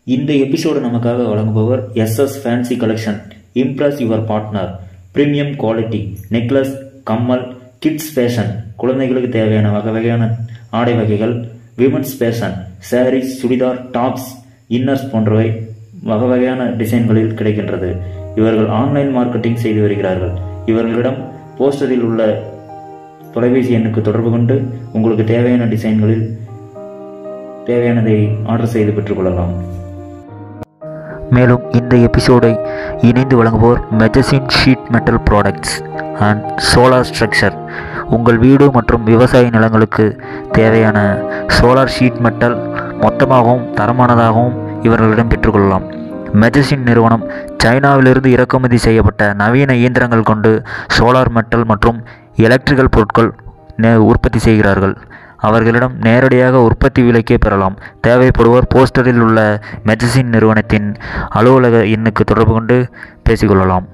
இந்த எபிசோடு நமக்காக வழங்குபவர் SS fancy collection impress your partner premium quality necklace கம்மல் கிட்ஸ் ஃபேஷன் குழந்தைகளுக்கு தேவையான வகை வகையான ஆடை வகைகள் women's fashion saris chudidar tops inners போன்றவை வகை வகையான டிசைன்களில் கிடைக்கின்றது இவர்கள் ஆன்லைன் மார்க்கெட்டிங் செய்து வருகிறார்கள் இவர்களிடம் போஸ்டரில் உள்ள தொலைபேசி எண்ணுக்கு தொடர்பு கொண்டு உங்களுக்கு தேவையான டிசைன்களில் தேவையானதை ஆர்டர் செய்து பெற்றுக்கொள்ளலாம் மேலும் இந்த எபிசோடை இணைந்து வழங்குவோர் மெஜசின் sheet metal products and solar structure உங்கள் வீடு மற்றும் விவசாய நிலங்களுக்கு தேவையான சோலார் ஷீட் மெட்டல் மொத்தமாகவும் தரமானதாகவும் இவர்களிடம் பெற்றுக்கொள்ளலாம் மெஜசின் நிறுவனம் சைனாவிலிருந்து இறக்குமதி செய்யப்பட்ட நவீன இயந்திரங்கள் கொண்டு சோலார் மெட்டல் மற்றும் எலக்ட்ரிக்கல் பொருட்கள் நே- உற்பத்தி செய்கிறார்கள் அவர்களிடம் நேரடியாக உற்பத்தி விலைக்கே பெறலாம் தேவைப்படுவோர் போஸ்டரில் உள்ள மெஜசின் நிறுவனத்தின் அலுவலக எண்ணுக்கு தொடர்பு கொண்டு பேசிக்கொள்ளலாம்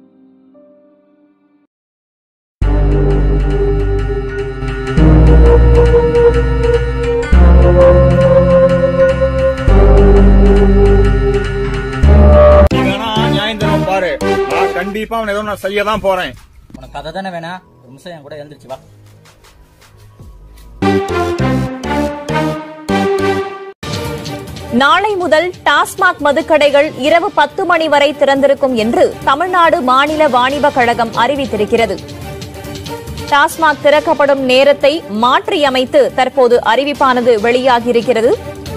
நீ வேணா நியாயம் தரும் பாரு நான் கண்டிப்பா அவன் ஏதோ நான் செய்ய தான் போறேன் உனக்கு கதை தானே வேணா ஒரு நிமிஷம் என் கூட எழுந்திருச்சு வா நாளை முதல் டாஸ்மாக் மதுக்கடைகள் இரவு பத்து மணி வரை திறந்திருக்கும் என்று தமிழ்நாடு மாநில வாணிப கழகம் அறிவித்திருக்கிறது டாஸ்மாக் திறக்கப்படும் நேரத்தை மாற்றியமைத்து தற்போது அறிவிப்பானது வெளியாகியிருக்கிறது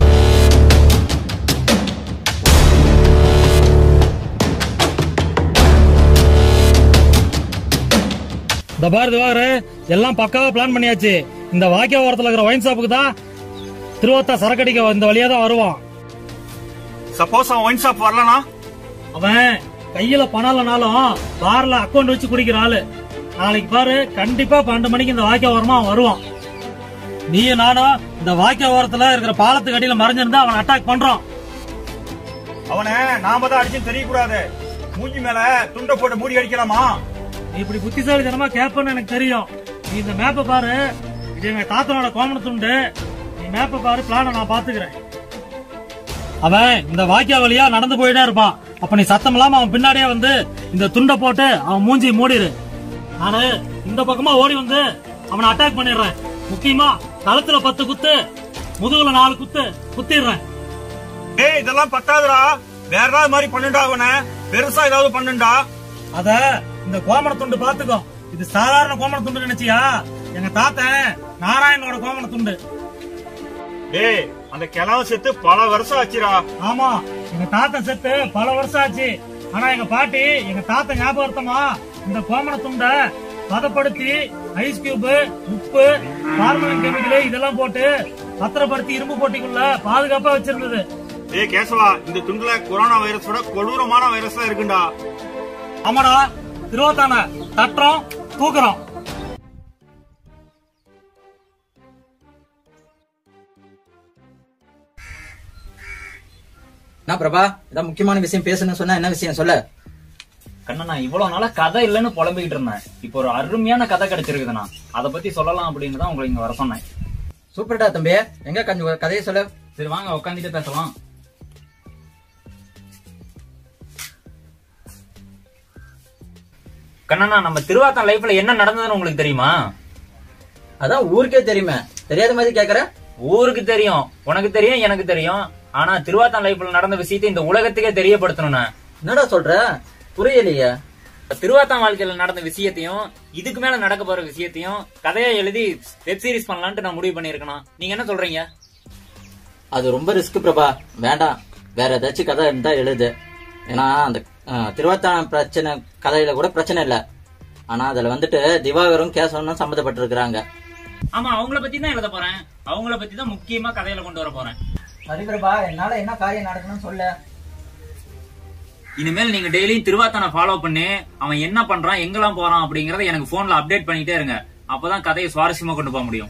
இந்த பாரு திவாகரு எல்லாம் பக்காவா பிளான் பண்ணியாச்சு இந்த வாக்கிய ஓரத்துல இருக்கிற ஒயின் ஷாப்புக்கு தான் திருவத்தா சரக்கடிக்க இந்த வழியா தான் வருவான் சப்போஸ் அவன் ஒயின் ஷாப் வரலனா அவன் கையில பணம் இல்லைனாலும் பார்ல அக்கௌண்ட் வச்சு குடிக்கிற ஆளு நாளைக்கு பாரு கண்டிப்பா பன்னெண்டு மணிக்கு இந்த வாக்கிய ஓரமா அவன் வருவான் நீயும் நானும் இந்த வாக்கிய ஓரத்துல இருக்கிற பாலத்துக்கு அடியில மறைஞ்சிருந்தா அவன் அட்டாக் பண்றோம் அவனை நாம தான் அடிச்சுன்னு தெரியக்கூடாது மூஞ்சி மேல துண்டை போட்டு மூடி அடிக்கலாமா நீ இப்படி புத்திசாலித்தனமா கேப்பன்னு எனக்கு தெரியும் நீ இந்த மேப்பை பாரு இது எங்க தாத்தனோட கோமண துண்டு நீ மேப்பை பாரு பிளான நான் பாத்துக்கிறேன் அவன் இந்த வாக்கியா வழியா நடந்து போயிட்டே இருப்பான் அப்ப நீ சத்தம் இல்லாம அவன் பின்னாடியே வந்து இந்த துண்டை போட்டு அவன் மூஞ்சி மூடிடு நானு இந்த பக்கமா ஓடி வந்து அவனை அட்டாக் பண்ணிடுறேன் முக்கியமா கழுத்துல பத்து குத்து முதுகுல நாலு குத்து குத்திடுறேன் ஏய் இதெல்லாம் பத்தாதுடா வேற ஏதாவது மாதிரி பண்ணுண்டா அவனை பெருசா ஏதாவது பண்ணுண்டா அத இந்த கோமண துண்டு பாத்துக்கோ இது சாதாரண கோமண துண்டு நினைச்சியா எங்க தாத்தன் நாராயணனோட கோமண துண்டு டேய் அந்த கிழவ செத்து பல வருஷம் ஆச்சுடா ஆமா எங்க தாத்தன் செத்து பல வருஷம் ஆச்சு ஆனா எங்க பாட்டி எங்க தாத்தன் ஞாபகார்த்தமா இந்த கோமண துண்டை பதப்படுத்தி ஐஸ் கியூப் உப்பு ஃபார்மலின் கெமிக்கல் இதெல்லாம் போட்டு பத்திரப்படுத்தி இரும்பு போட்டிக்குள்ள பாதுகாப்பா வச்சிருந்தது ஏய் கேசவா இந்த துண்டுல கொரோனா வைரஸோட கொடூரமான வைரஸ் தான் இருக்குண்டா ஆமாடா திருவத்தான தட்டுறோம் தூக்குறோம் என்ன பிரபா ஏதாவது முக்கியமான விஷயம் பேசணும்னு சொன்னா என்ன விஷயம் சொல்ல கண்ணா நான் இவ்வளவு நாளா கதை இல்லைன்னு புலம்பிக்கிட்டு இருந்தேன் இப்போ ஒரு அருமையான கதை கிடைச்சிருக்குதுண்ணா அதை பத்தி சொல்லலாம் அப்படின்னு தான் உங்களை இங்க வர சொன்னேன் சூப்பர்டா தம்பி எங்க கொஞ்சம் கதையை சொல்ல சரி வாங்க உட்காந்துட்டு பேசலாம் கண்ணா நம்ம திருவாத்தம் லைஃப்ல என்ன நடந்ததுன்னு உங்களுக்கு தெரியுமா அதான் ஊருக்கே தெரியுமே தெரியாத மாதிரி கேக்குற ஊருக்கு தெரியும் உனக்கு தெரியும் எனக்கு தெரியும் ஆனா திருவாத்தம் லைஃப்ல நடந்த விஷயத்தை இந்த உலகத்துக்கே தெரியப்படுத்தணும்ண்ணா என்னடா சொல்ற புரியலையே திருவாத்தம் வாழ்க்கையில நடந்த விஷயத்தையும் இதுக்கு மேல நடக்க போற விஷயத்தையும் கதையா எழுதி வெப் சீரிஸ் பண்ணலான்ட்டு நான் முடிவு பண்ணிருக்கேன் நீங்க என்ன சொல்றீங்க அது ரொம்ப ரிஸ்க் பிரபா வேண்டாம் வேற ஏதாச்சும் கதை இருந்தா எழுது ஏன்னா அந்த அஹ், திருவாத்தான பிரச்சனை கதையில கூட பிரச்சனை இல்ல ஆனா அதுல வந்துட்டு திவாகரும் கேசவனும் சம்மந்தப்பட்டிருக்கிறாங்க ஆமா அவங்கள பத்தி தான் எழுத போறேன் அவங்கள பத்தி தான் முக்கியமா கதையில கொண்டு வர போறேன் சரி பிரபா என்னால என்ன காரியம் நடக்கணும்னு சொல்ல இனிமேல் நீங்க டெய்லியும் திருவாத்தனை ஃபாலோ பண்ணி அவன் என்ன பண்றான் எங்கெல்லாம் போறான் அப்படிங்கறத எனக்கு போன்ல அப்டேட் பண்ணிட்டே இருங்க அப்பதான் கதையை சுவாரஸ்யமா கொண்டு போக முடியும்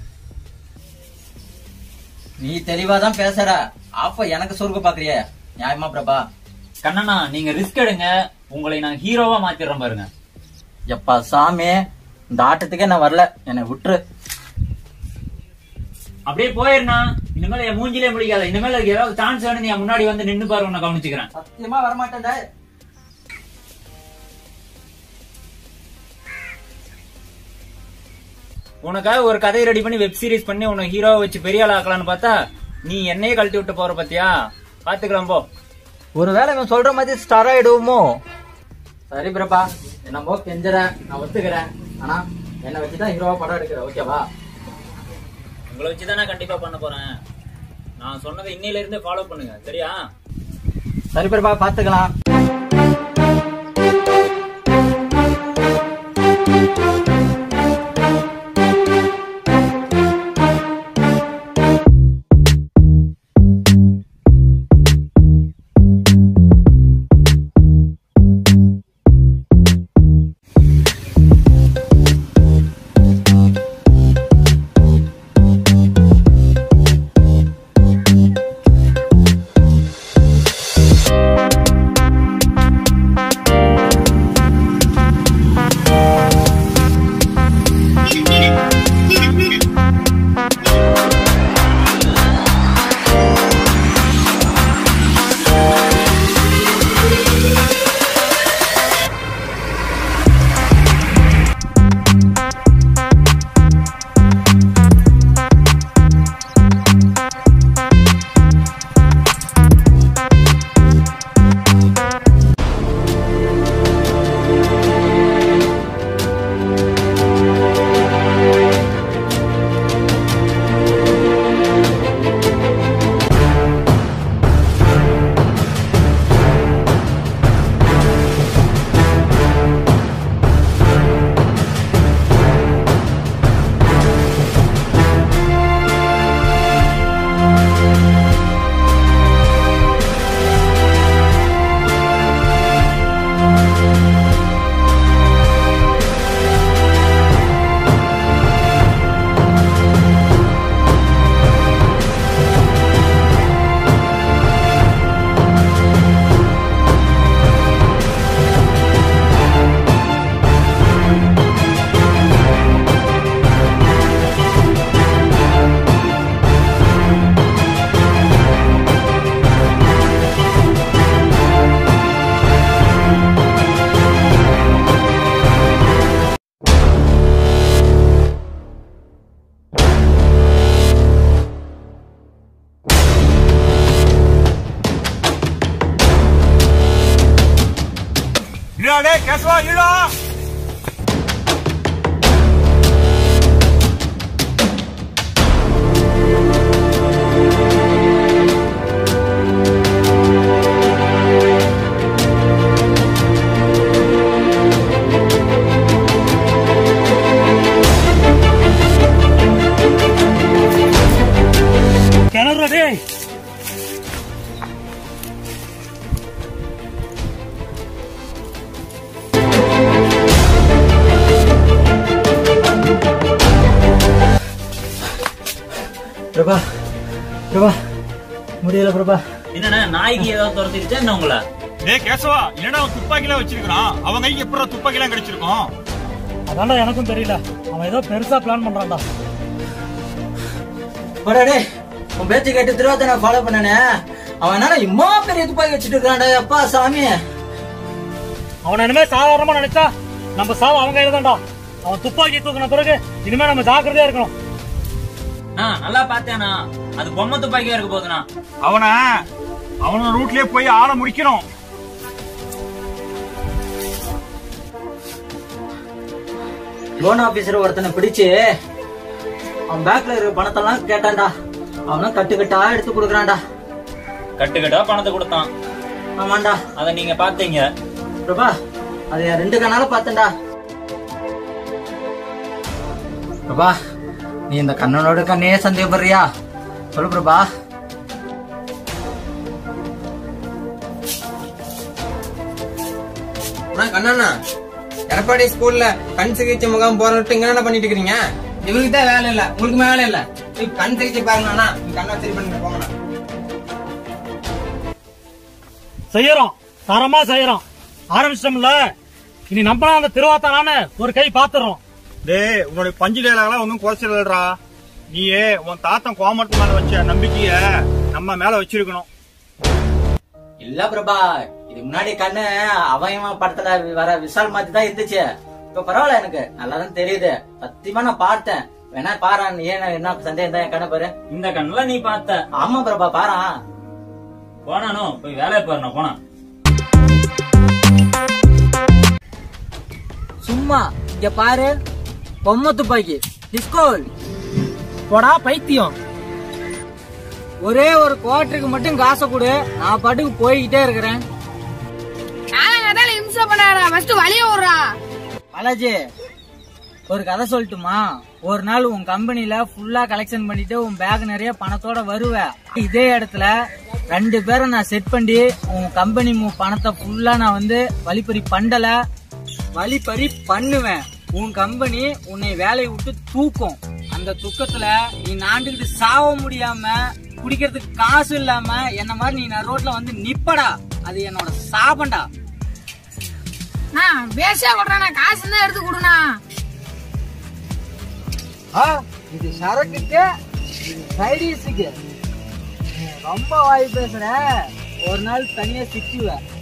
நீ தெளிவா தான் பேசுற அப்ப எனக்கு சொர்க்க பாக்குறிய நியாயமா பிரபா கண்ணனா நீங்க ரிஸ்க் எடுங்க உங்களை நான் ஹீரோவா மாத்திடுறேன் பாருங்க எப்பா சாமி இந்த ஆட்டத்துக்கே நான் வரல என்னை விட்டுரு அப்படியே போயிருண்ணா இனிமேல் என் மூஞ்சிலே முடிக்காத இனிமேல் அதுக்கு ஏதாவது சான்ஸ் வேணும் நீ என் முன்னாடி வந்து நின்னு பாரு உன்னை கவனிச்சுக்கிறேன் சத்தியமா வரமாட்டேன்டா உனக்காக ஒரு கதையை ரெடி பண்ணி வெப் சீரிஸ் பண்ணி உன்னை ஹீரோவை வச்சு பெரிய ஆள் ஆக்கலாம்னு பார்த்தா நீ என்னையே கழட்டி விட்டு போற பாத்தியா பாத்துக்கலாம் போ ஒருவேளை இவன் சொல்ற மாதிரி ஸ்டார் ஆயிடுவோமோ சரி பிரபா என்னமோ கெஞ்சுறேன் நான் ஒத்துக்கிறேன் ஆனா என்னை வச்சுதான் ஹீரோவா படம் எடுக்கிற ஓகேவா உங்களை வச்சுதான் நான் கண்டிப்பா பண்ண போறேன் நான் சொன்னதை இன்னையில இருந்து ஃபாலோ பண்ணுங்க சரியா சரி பிரபா பாத்துக்கலாம் இல்லடா டேய் கேசவா இல்லடா கிணறு டேய் பிரபா பிரபா முடியல பிரபா என்னண்ணா நாய்க்கு ஏதாவது துரத்திருச்சா என்ன உங்களை டேய் கேசவா இல்லடா அவன் துப்பாக்கிலாம் வச்சிருக்கான் அவன் கைக்கு எப்பறம் துப்பாக்கிலாம் கிடைச்சிருக்கும் அதான்டா எனக்கும் தெரியல அவன் ஏதோ பெருசா பிளான் பண்றான்டா போடா டேய் உன் பேச்சு கேட்டு திருவாத்த நான் ஃபாலோ பண்ணனே அவன் என்னடா இம்மா பெரிய துப்பாக்கி வச்சுட்டு இருக்கான்டா அப்பா சாமி அவனை இனிமே சாதாரணமா நினைச்சா நம்ம சாவு அவங்க கையில தான்டா அவன் துப்பாக்கி தூக்கின பிறகு இனிமே நம்ம ஜாக்கிரதையா இருக்கணும் ஆ நல்லா பார்த்தேண்ணா அது பொம்மை துப்பாக்கியா இருக்க போகுதுண்ணா அவனை அவனோட ரூட்லயே போய் ஆள முடிக்கணும் லோன் ஆபீசர் ஒருத்தனை பிடிச்சு அவன் பேக்ல இருக்கிற பணத்தெல்லாம் கேட்டான்டா அவனும் கட்டுக்கட்டா எடுத்து கொடுக்குறான்டா கட்டுக்கட்டா பணத்தை கொடுத்தான் ஆமாண்டா அதை நீங்க பாத்தீங்க பிரபா அது என் ரெண்டு கண்ணால பார்த்தேன்டா பிரபா நீ இந்த கண்ணனோட கண்ணே சந்தேகப்படுறியா சொல்லு பிரபா அண்ணா கண்ணண்ணா எடப்பாடி ஸ்கூல்ல கண் சிகிச்சை முகாம் போறட்டு இங்க என்ன பண்ணிட்டு இருக்கீங்க இவங்களுக்கு தான் வேலை இல்ல உங்களுக்கு வேலை இல்ல நீ கண் சிகிச்சை பாருங்கண்ணா நீ கண்ணை சரி பண்ணிட்டு போங்கண்ணா செய்யறோம் தரமா செய்யறோம் ஆரம்பிச்சிட்டோம்ல இனி நம்மளா அந்த திருவாத்தாலான்னு ஒரு கை பாத்துறோம் டேய் உன்னோட பஞ்சு டேலாகலாம் ஒன்றும் குறைச்சிடலடா நீயே உன் தாத்தன் கோமரத்து மேல வச்ச நம்பிக்கைய நம்ம மேல வச்சிருக்கணும் இல்ல பிரபா இது முன்னாடி கண்ணு அவன் இவன் படத்துல வர விஷால் மாதிரி தான் இருந்துச்சு இப்ப பரவாயில்ல எனக்கு நல்லா தான் தெரியுது சத்தியமா நான் பார்த்தேன் வேணா பாரு நீ ஏன் என்ன சந்தேகம் தான் என் கண்ணை பாரு இந்த கண்ணுல நீ பார்த்த ஆமா பிரபா பாரா போனானோ போய் வேலையை பாரு நான் போனா சும்மா இங்க பாரு பொம்மை துப்பாக்கி டிஸ்கோல் போடா பைத்தியம் ஒரே ஒரு குவார்டருக்கு மட்டும் காசை கொடு நான் பாட்டுக்கு போய்கிட்டே இருக்கிறேன் காலங்காத்தால இம்சை பண்ணாரா ஃபர்ஸ்ட் வழிய விடுறா பாலாஜி ஒரு கதை சொல்லட்டுமா ஒரு நாள் உன் கம்பெனில ஃபுல்லா கலெக்ஷன் பண்ணிட்டு உன் பேக் நிறைய பணத்தோட வருவ இதே இடத்துல ரெண்டு பேரை நான் செட் பண்ணி உன் கம்பெனி பணத்தை ஃபுல்லா நான் வந்து வழிப்பறி பண்ணல வழிப்பறி பண்ணுவேன் உன் கம்பெனி உன்னை வேலையை விட்டு தூக்கும் அந்த துக்கத்துல நீ நாண்டுகிட்டு சாவ முடியாம குடிக்கிறதுக்கு காசு இல்லாம என்ன மாதிரி நீ நான் ரோட்ல வந்து நிப்படா அது என்னோட சாபண்டா நான் பேசியா கொடுறா காசு தான் எடுத்து கொடுண்ணா ஆ, இது சரக்குக்கு இது சைடிஸுக்கு ரொம்ப வாய் பேசுற ஒரு நாள் தனியா சிக்குவேன்